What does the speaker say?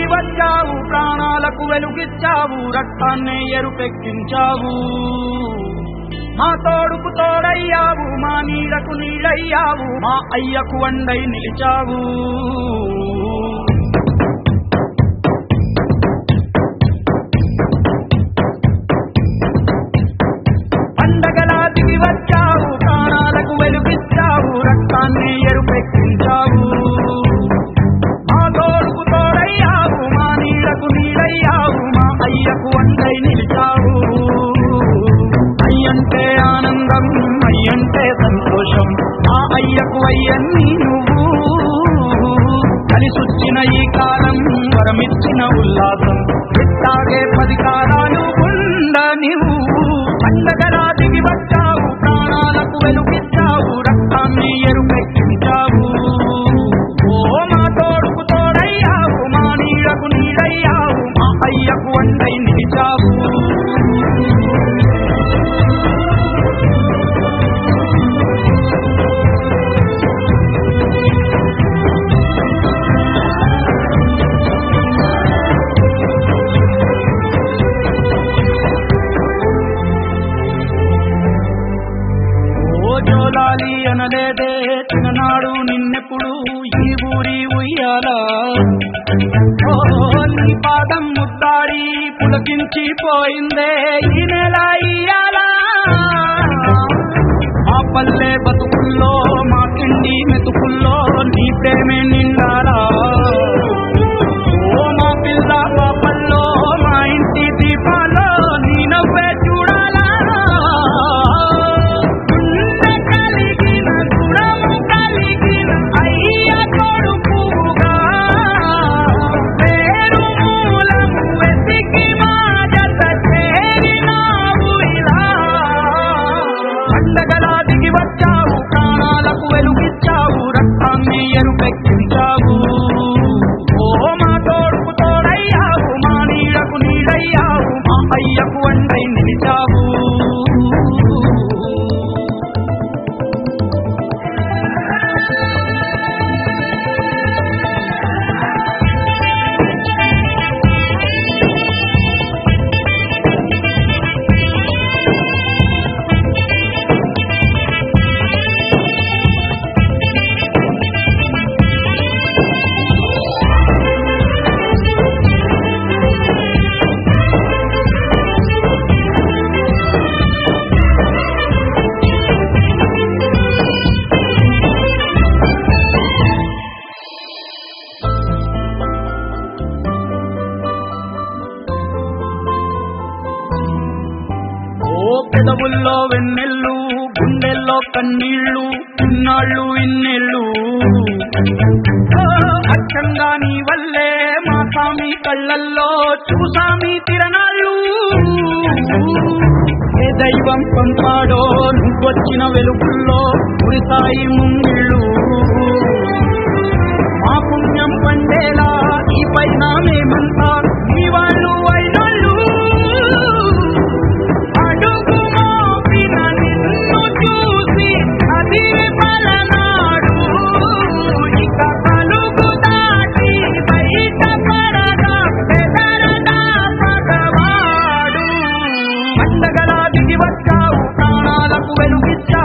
దిగి వచ్చావు ప్రాణాలకు వెలుగిచ్చావు రక్తాన్నే ఎరుపెక్కించావు మా తోడుకు తోడయ్యావు మా నీడకు నీడయ్యావు మా అయ్యకు వండై నిలిచావు పండగలా దిగి వచ్చావు ప్రాణాలకు వెలుగిచ్చావు రక్తాన్ని ఎరుపెక్కించావు మా తోడుకు తోడయ్యావు మా నీడకు నీడయ్యావు మా అయ్యకు వండై నిలిచావు అయ్యంటే ఆనందం అయ్యంటే సంతోషం ఆ అయ్యకు అయ్యన్ని నువ్వు కలిసొచ్చిన ఈ కాలం వరమిచ్చిన ఉల్లాసం ఇట్టాగే పది కాలాలు ఉండ నీవు పండగలా దిగి వచ్చావు ప్రాణాలకు వెలుగిచ్చావు రక్తాన్ని ఎరుపెక్కించావు ఓ మా తోడుకు తోడయ్యావు మా నీడకు నీడయ్యావు మా అయ్యకు వండై నిలిచావు ఓ జోలాలి అనలేదే చిన్ననాడు నిన్నెప్పుడు ఈ ఊరి ఉయ్యాలా ఓ నీ పాదం ముద్దాడి పులకించి పోయిందే ఈ నెల ఇయ్యాలా మా పల్లె బతుకుల్లో మా కిండి మెతుకుల్లో నీ ప్రేమే నిండాలా ఓ మా పిల్ల పాపల్లో మా ఇంటి దీపాల్లో నీ నవ్వే చూడాలా గుండె కలిగిన గుణము కలిగిన అయ్య కొడుకుగా పేరు మూలము వెతికి మా జత చేరినావు ఇలా పండగలా దిగి వచ్చావు ప్రాణాలకు వెలుగిచ్చావు రక్తాన్ని ఎరుపెక్కించావు ఓ మా తోడుకు తోడయ్యావు మా నీడకు నీడయ్యావు మా అయ్యకు వండై నిలిచావు ఓ పెదవుల్లో వెన్నెల్లు గుండెల్లో కన్నీళ్ళు ఇన్నాళ్ళు ఇన్నెళ్ళు ఓ, అచ్చంగా నీ వల్లే మా స్వామి కళ్ళల్లో చూసామి తిరణాళ్ళు ఏ దైవం పంపాడో నువ్వొచ్చిన వెలుగుల్లో కురిసాయి ముంగిళ్ళు మా పుణ్యం పండేలా ఈ పైన మేమంతా మీ వాళ్ళు అయినోళ్ళు అడుగు మోపిన నిన్ను చూసి అది పలనాడు ఇక పలుగు దాటి బయట పడగా బెదరదా పగవాడు పండగలా దిగి వచ్చావు ప్రాణాలకు వెలుగిచ్చావు